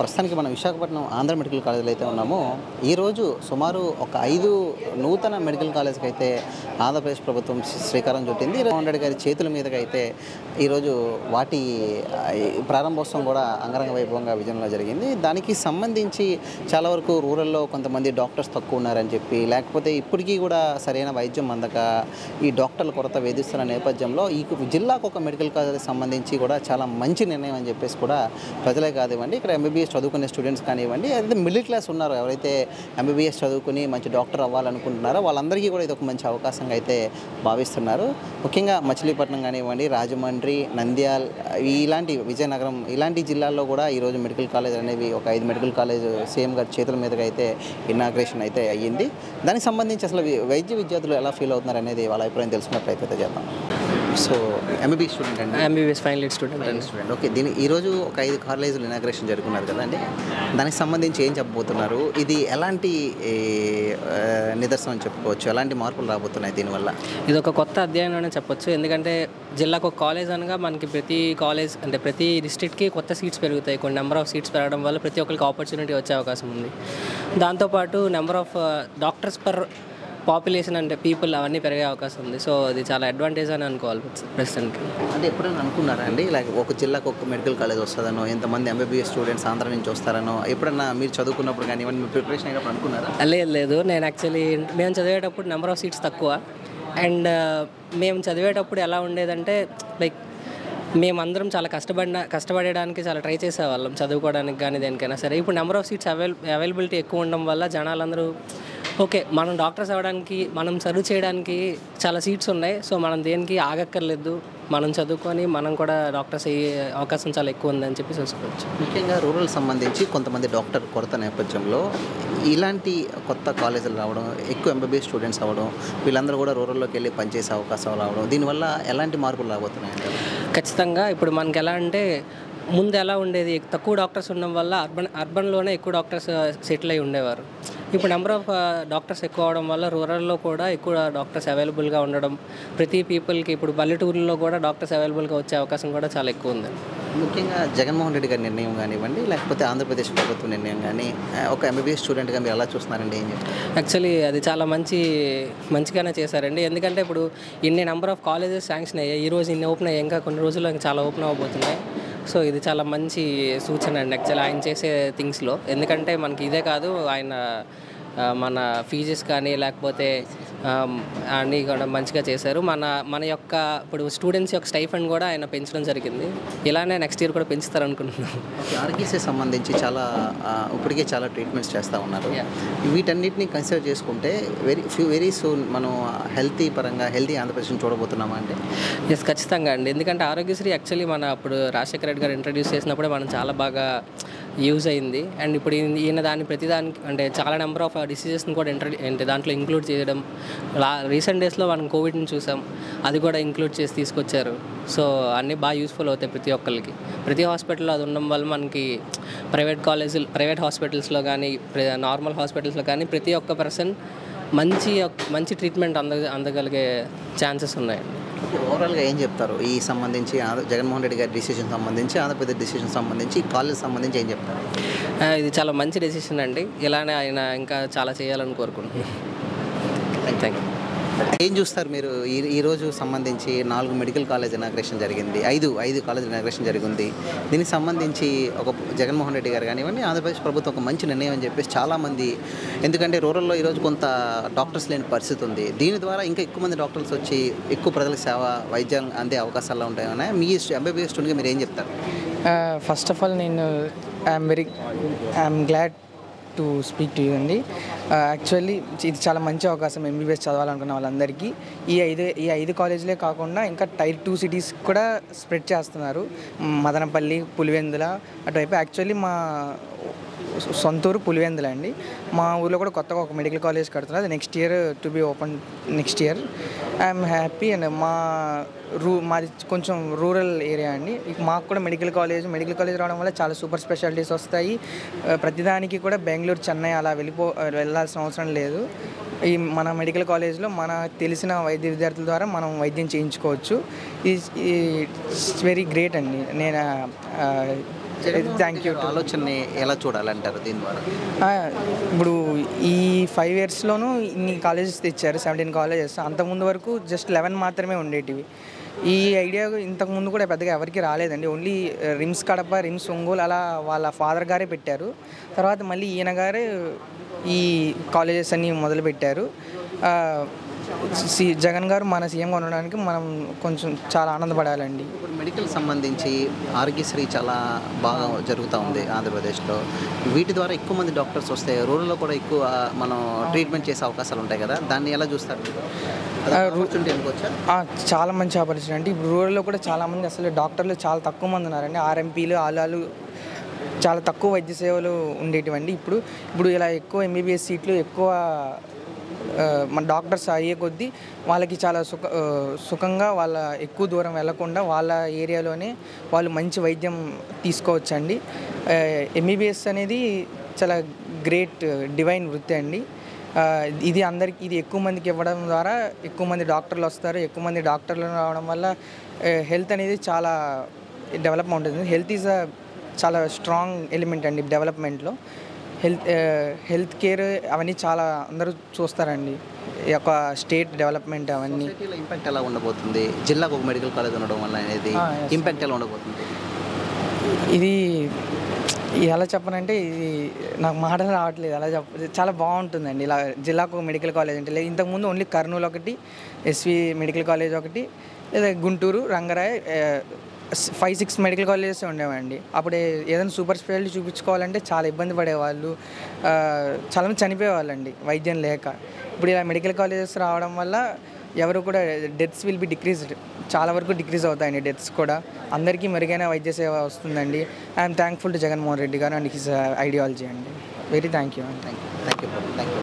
ప్రస్తుతానికి మనం విశాఖపట్నం ఆంధ్ర మెడికల్ కాలేజీలో అయితే ఉన్నామో ఈరోజు సుమారు ఒక ఐదు నూతన మెడికల్ కాలేజ్కి అయితే ఆంధ్రప్రదేశ్ ప్రభుత్వం శ్రీకారం చుట్టింది జగన్మోహన్ రెడ్డి గారి చేతుల మీదుగా అయితే ఈరోజు వాటి ఆ, ఈ ప్రారంభోత్సవం కూడా అంగరంగ వైభవంగా విజయంలో జరిగింది దానికి సంబంధించి చాలా వరకు రూరల్లో కొంతమంది డాక్టర్స్ తక్కువ ఉన్నారని చెప్పి లేకపోతే ఇప్పటికీ కూడా సరైన వైద్యం అందక ఈ డాక్టర్ల కొరత వేధిస్తున్న నేపథ్యంలో ఈ జిల్లాకు ఒక మెడికల్ కాలేజీకి సంబంధించి కూడా చాలా మంచి నిర్ణయం అని చెప్పేసి కూడా ప్రజలే కానివ్వండి ఇక్కడ ఎంబీబీఎస్ చదువుకునే స్టూడెంట్స్ కానివ్వండి అదే మిడిల్ క్లాస్ ఉన్నారు ఎవరైతే ఎంబీబీఎస్ చదువుకుని మంచి డాక్టర్ అవ్వాలనుకుంటున్నారో వాళ్ళందరికీ కూడా ఇది ఒక మంచి అవకాశంగా అయితే భావిస్తున్నారు ముఖ్యంగా మచిలీపట్నం కానివ్వండి రాజమండ్రి నంద్యాల్ ఇలాంటి విజయనగరం ఇలాంటి జిల్లాల్లో కూడా ఈరోజు మెడికల్ కాలేజ్ అనేవి ఒక ఐదు మెడికల్ కాలేజ్ సీఎం గారి చేతుల మీదుగా అయితే ఇనాగ్రేషన్ అయితే అయ్యింది దానికి సంబంధించి అసలు వి- వైద్య విద్యార్థులు ఎలా ఫీల్ అవుతున్నారు అనేది వాళ్ళ అభిప్రాయం తెలుసుకునే ప్రయత్నం అయితే చేద్దాం సో ఎంబీబీఎస్ స్టూడెంట్ అండి ఎంబీబీఎస్ ఫైనల్ ఇయర్ స్టూడెంట్ అండి స్టూడెంట్ ఓకే దీని ఈరోజు ఒక ఐదు కాలేజీలు ఇనాగ్రేషన్ జరుగుతున్నారు కదండి దానికి సంబంధించి ఏం చెప్పబోతున్నారు ఇది ఎలాంటి ఏ, ఆ, నిదర్శనం అని చెప్పుకోవచ్చు ఎలాంటి మార్పులు రాబోతున్నాయి దీనివల్ల ఇది ఒక కొత్త అధ్యాయం అనే చెప్పొచ్చు ఎందుకంటే జిల్లాకు ఒక కాలేజ్ అనగా మనకి ప్రతి కాలేజ్ అంటే ప్రతి డిస్ట్రిక్ట్కి కొత్త సీట్స్ పెరుగుతాయి కొన్ని నెంబర్ ఆఫ్ సీట్స్ పెరగడం వల్ల ప్రతి ఒక్కరికి ఆపర్చునిటీ వచ్చే అవకాశం ఉంది దాంతోపాటు number of doctors per population అంటే పీపుల్ అవన్నీ పెరిగే అవకాశం ఉంది సో ఇది చాలా అడ్వాంటేజ్ అని అనుకోవాలి ప్రెసిడెంట్కి అంటే ఎప్పుడైనా అనుకున్నారా అండి లైక్ ఒక జిల్లాకు ఒక మెడికల్ కాలేజ్ వస్తుందనో ఎంతమంది ఎంబీబీఎస్ స్టూడెంట్స్ ఆంధ్ర నుంచి వస్తారనో ఎప్పుడన్నా మీరు చదువుకున్నప్పుడు కానివ్వండి మీ ప్రిపరేషన్ అయినప్పుడు అనుకున్నారా లేదు లేదు నేను యాక్చువల్లీ మేము చదివేటప్పుడు నెంబర్ ఆఫ్ సీట్స్ తక్కువ అండ్ మేము చదివేటప్పుడు ఎలా ఉండేదంటే లైక్ మేమందరం చాలా కష్టపడిన కష్టపడడానికి చాలా ట్రై చేసేవాళ్ళం చదువుకోవడానికి కానీ దేనికైనా సరే ఇప్పుడు number of seats avail availability ఎక్కువ ఉండడం వల్ల జనాలందరూ ఓకే మనం డాక్టర్స్ అవ్వడానికి మనం చదువు చేయడానికి చాలా సీట్స్ ఉన్నాయి సో మనం దేనికి ఆగక్కర్లేదు మనం చదువుకొని మనం కూడా డాక్టర్స్ అయ్యే అవకాశం చాలా ఎక్కువ ఉందని చెప్పి చూసుకోవచ్చు ముఖ్యంగా రూరల్ సంబంధించి కొంతమంది డాక్టర్ కొరత నేపథ్యంలో ఇలాంటి కొత్త కాలేజీలు రావడం ఎక్కువ ఎంబీబీఎస్ స్టూడెంట్స్ అవ్వడం వీళ్ళందరూ కూడా రూరల్లోకి వెళ్ళి పనిచేసే అవకాశం రావడం దీనివల్ల ఎలాంటి మార్పులు రాబోతున్నాయి అంటారు ఖచ్చితంగా ఇప్పుడు మనకి ఎలా అంటే ముందు ఎలా ఉండేది తక్కువ డాక్టర్స్ ఉండడం వల్ల అర్బన్ అర్బన్లోనే ఎక్కువ డాక్టర్స్ సెటిల్ అయి ఉండేవారు ఇప్పుడు నెంబర్ ఆఫ్ డాక్టర్స్ ఎక్కువ అవడం వల్ల రూరల్లో కూడా ఎక్కువ డాక్టర్స్ అవైలబుల్గా ఉండడం ప్రతి పీపుల్కి ఇప్పుడు పల్లెటూరులో కూడా డాక్టర్స్ అవైలబుల్గా వచ్చే అవకాశం కూడా చాలా ఎక్కువ ఉంది ముఖ్యంగా జగన్మోహన్ రెడ్డి గారి నిర్ణయం కానివ్వండి లేకపోతే ఆంధ్రప్రదేశ్ ప్రభుత్వ నిర్ణయం కానీ ఆ, ఒక ఎంబీబీఎస్ స్టూడెంట్గా మీరు ఎలా చూస్తున్నారండి ఏం చెప్తారు యాక్చువల్లీ అది చాలా మంచి మంచిగానే చేశారండి ఎందుకంటే ఇప్పుడు ఇన్ని నెంబర్ ఆఫ్ కాలేజెస్ శాంక్షన్ అయ్యాయి ఈ రోజు ఇన్ని ఓపెన్ అయ్యాయి ఇంకా కొన్ని రోజుల్లో ఇంకా చాలా ఓపెన్ అవ్వబోతున్నాయి సో ఇది చాలా మంచి సూచన అండి యాక్చువల్లీ ఆయన చేసే థింగ్స్లో ఎందుకంటే మనకి ఇదే కాదు ఆయన ఆ, మన ఫీజెస్ కానీ లేకపోతే ఆమ్, అన్నీ కూడా మంచిగా చేశారు మన మన యొక్క ఇప్పుడు స్టూడెంట్స్ యొక్క స్టైఫండ్ కూడా ఆయన పెంచడం జరిగింది ఇలానే నెక్స్ట్ ఇయర్ కూడా పెంచుతారు అనుకుంటున్నాను ఓకే ఆర్గీసీ సంబంధించి చాలా ఆ, ఇప్పటికే చాలా ట్రీట్మెంట్స్ చేస్తూ ఉన్నారు Yeah. వీటన్నిటిని కన్సిడర్ చేసుకుంటే వెరీ ఫ్యూ వెరీ సూన్ మనం హెల్తీ పరంగా హెల్తీ ఆంధ్రప్రదేశ్ని చూడబోతున్నామా అంటే ఎస్ ఖచ్చితంగా అండి ఎందుకంటే ఆరోగ్యశ్రీ యాక్చువల్లీ మన అప్పుడు రాజశేఖర రెడ్డి గారు ఇంట్రడ్యూస్ చేసినప్పుడే మనం చాలా బాగా యూజ్ అయింది అండ్ ఇప్పుడు ఈయన- ఈయన దాన్ని ప్రతిదానికి అంటే చాలా నెంబర్ ఆఫ్ డిసీజెస్ని కూడా ఇంట్రడ్ అంటే దాంట్లో ఇంక్లూడ్ చేయడం లా రీసెంట్ డేస్లో మనం కోవిడ్ని చూసాం అది కూడా ఇంక్లూడ్ చేసి తీసుకొచ్చారు సో అన్నీ బాగా యూస్ఫుల్ అవుతాయి ప్రతి ఒక్కరికి ప్రతి హాస్పిటల్లో అది ఉండడం వల్ల మనకి ప్రైవేట్ కాలేజీలు ప్రైవేట్ హాస్పిటల్స్లో కానీ నార్మల్ హాస్పిటల్స్లో కానీ ప్రతి ఒక్క పర్సన్ మంచి మంచి ట్రీట్మెంట్ అంద అందగలిగే ఛాన్సెస్ ఉన్నాయండి ఓవరాల్గా ఏం చెప్తారు ఈ సంబంధించి ఆంధ్ర- జగన్మోహన్ రెడ్డి గారి డిసిషన్ సంబంధించి ఆంధ్రప్రదేశ్ డిసిషన్ సంబంధించి కాలేజ్ సంబంధించి ఏం చెప్తారు ఆ, ఇది చాలా మంచి డెసిషన్ అండి ఇలానే ఆయన ఇంకా చాలా చేయాలని కోరుకుంటున్నాను థ్యాంక్ యూ ఏం చూస్తారు మీరు ఈ ఈరోజు సంబంధించి నాలుగు మెడికల్ కాలేజ్ ఇనాగ్రేషన్ జరిగింది ఐదు ఐదు కాలేజ్ ఇనాగ్రేషన్ జరిగింది దీనికి సంబంధించి ఒక జగన్మోహన్ రెడ్డి గారు కానివ్వండి ఆంధ్రప్రదేశ్ ప్రభుత్వం ఒక మంచి నిర్ణయం అని చెప్పేసి చాలామంది ఎందుకంటే రూరల్లో ఈరోజు కొంత డాక్టర్స్ లేని పరిస్థితి ఉంది దీని ద్వారా ఇంకా ఎక్కువ మంది డాక్టర్స్ వచ్చి ఎక్కువ ప్రజలకు సేవ వైద్యం అందే అవకాశాలు ఉంటాయని మీ ఎంబీబీఎస్ స్టూడెంట్గా మీరు ఏం చెప్తారు ఫస్ట్ ఆఫ్ ఆల్ నేను I'm very I'm glad to speak to you అండి యాక్చువల్లీ ఇది చాలా మంచి అవకాశం ఎంబీబీఎస్ చదవాలనుకున్న వాళ్ళందరికీ ఈ ఐదు ఈ ఐదు కాలేజీలే కాకుండా ఇంకా టైర్ టూ సిటీస్ కూడా స్ప్రెడ్ చేస్తున్నారు మదనపల్లి పులివెందుల అటువైపు యాక్చువల్లీ మా సొంతూరు పులివెందుల అండి మా ఊర్లో కూడా కొత్తగా ఒక మెడికల్ కాలేజ్ కడుతున్నారు అది next year to be open next year I'm happy and మా రూ మాది కొంచెం రూరల్ ఏరియా అండి ఇక మాకు కూడా మెడికల్ కాలేజ్ మెడికల్ కాలేజ్ రావడం వల్ల చాలా సూపర్ స్పెషాలిటీస్ వస్తాయి ఆ, ప్రతిదానికి కూడా బెంగళూరు చెన్నై అలా వెళ్ళిపో వెళ్ళాల్సిన అవసరం లేదు ఈ మన మెడికల్ కాలేజ్లో మన తెలిసిన వైద్య విద్యార్థుల ద్వారా మనం వైద్యం చేయించుకోవచ్చు ఇట్స్ వెరీ గ్రేట్ అండి నేను థ్యాంక్ యూ ఆలోచనని ఎలా చూడాలంటారు దీని ద్వారా ఆ, ఇప్పుడు ఈ ఫైవ్ ఇయర్స్లోనూ ఇన్ని కాలేజెస్ తెచ్చారు సెవెంటీన్ కాలేజెస్ అంతకుముందు వరకు జస్ట్ లెవెన్ మాత్రమే ఉండేటివి ఈ ఐడియా ఇంతకుముందు కూడా పెద్దగా ఎవరికి రాలేదండి only RIMS Kadapa RIMS Ongole అలా వాళ్ళ ఫాదర్ గారే పెట్టారు తర్వాత మళ్ళీ ఈయన గారే ఈ కాలేజెస్ అన్ని మొదలుపెట్టారు ఆ, సి జగన్ గారు మన సీఎంగా ఉండడానికి మనం కొంచెం చాలా ఆనందపడాలండి ఇప్పుడు మెడికల్ సంబంధించి ఆరోగ్యశ్రీ చాలా బాగా జరుగుతూ ఉంది ఆంధ్రప్రదేశ్లో వీటి ద్వారా ఎక్కువ మంది డాక్టర్స్ వస్తే రూరల్లో కూడా ఎక్కువ మనం ట్రీట్మెంట్ చేసే అవకాశాలు ఉంటాయి కదా దాన్ని ఎలా చూస్తారు మీరు ఆపర్చునిటీ అనుకోవచ్చా ఆ, చాలా మంచి ఆపర్చునిటీ అంటే ఇప్పుడు రూరల్లో కూడా చాలామంది అసలు డాక్టర్లు చాలా తక్కువ మంది ఉన్నారండి ఆర్ఎంపీలు ఆలాలు చాలా తక్కువ వైద్య సేవలు ఉండేటివండి ఇప్పుడు ఇప్పుడు ఇలా ఎక్కువ ఎంబీబీఎస్ సీట్లు ఎక్కువ ఆ, మన డాక్టర్స్ అయ్యే కొద్దీ వాళ్ళకి చాలా సుఖ ఆ, సుఖంగా వాళ్ళ ఎక్కువ దూరం వెళ్లకుండా వాళ్ళ ఏరియాలోనే వాళ్ళు మంచి వైద్యం తీసుకోవచ్చండి ఎంబీబీఎస్ అనేది చాలా గ్రేట్ డివైన్ వృత్తి అండి ఆ, ఇది అందరికి ఇది ఎక్కువ మందికి ఇవ్వడం ద్వారా ఎక్కువ మంది డాక్టర్లు వస్తారు ఎక్కువ మంది డాక్టర్లు రావడం వల్ల హెల్త్ అనేది చాలా డెవలప్ ఉంటుంది హెల్త్ ఈజ్ అ చాలా స్ట్రాంగ్ ఎలిమెంట్ అండి డెవలప్మెంట్లో హెల్త్ హెల్త్ కేర్ అవన్నీ చాలా అందరూ చూస్తారండి ఈ యొక్క స్టేట్ డెవలప్మెంట్ అవన్నీ సొసైటీలో ఇంపాక్ట్ ఎలా ఉండబోతుంది జిల్లాకు ఒక మెడికల్ కాలేజ్ ఉండడం వల్ల అనేది Ah, yes. ఇంపాక్ట్ ఎలా ఉండబోతుంది ఇది ఎలా చెప్పనంటే ఇది నాకు మాటలు రావట్లేదు అలా చెప్ప చాలా బాగుంటుందండి ఇలా జిల్లాకు ఒక మెడికల్ కాలేజ్ అంటే లేదు ఇంతకుముందు ఓన్లీ కర్నూలు ఒకటి ఎస్వి మెడికల్ కాలేజ్ ఒకటి లేదా Guntur Rangaraya five six medical colleges ఉండేవండి అప్పుడు ఏ- ఏదైనా సూపర్ స్పెషాలిటీ చూపించుకోవాలంటే చాలా ఇబ్బంది పడేవాళ్ళు ఆ, చాలామంది చనిపోయేవాళ్ళండి వైద్యం లేక ఇప్పుడు ఇలా మెడికల్ కాలేజెస్ రావడం వల్ల ఎవరు కూడా డెత్స్ విల్ బి డిక్రీజ్డ్ చాలా వరకు డిక్రీజ్ అవుతాయండి డెత్స్ కూడా అందరికీ మెరుగైన వైద్య సేవ వస్తుందండి I'm thankful to Jaganmohan Reddy గారు అండ్ హిస్ ఐడియాలజీ అండి వెరీ థ్యాంక్ యూ అండి thank you thank you thank you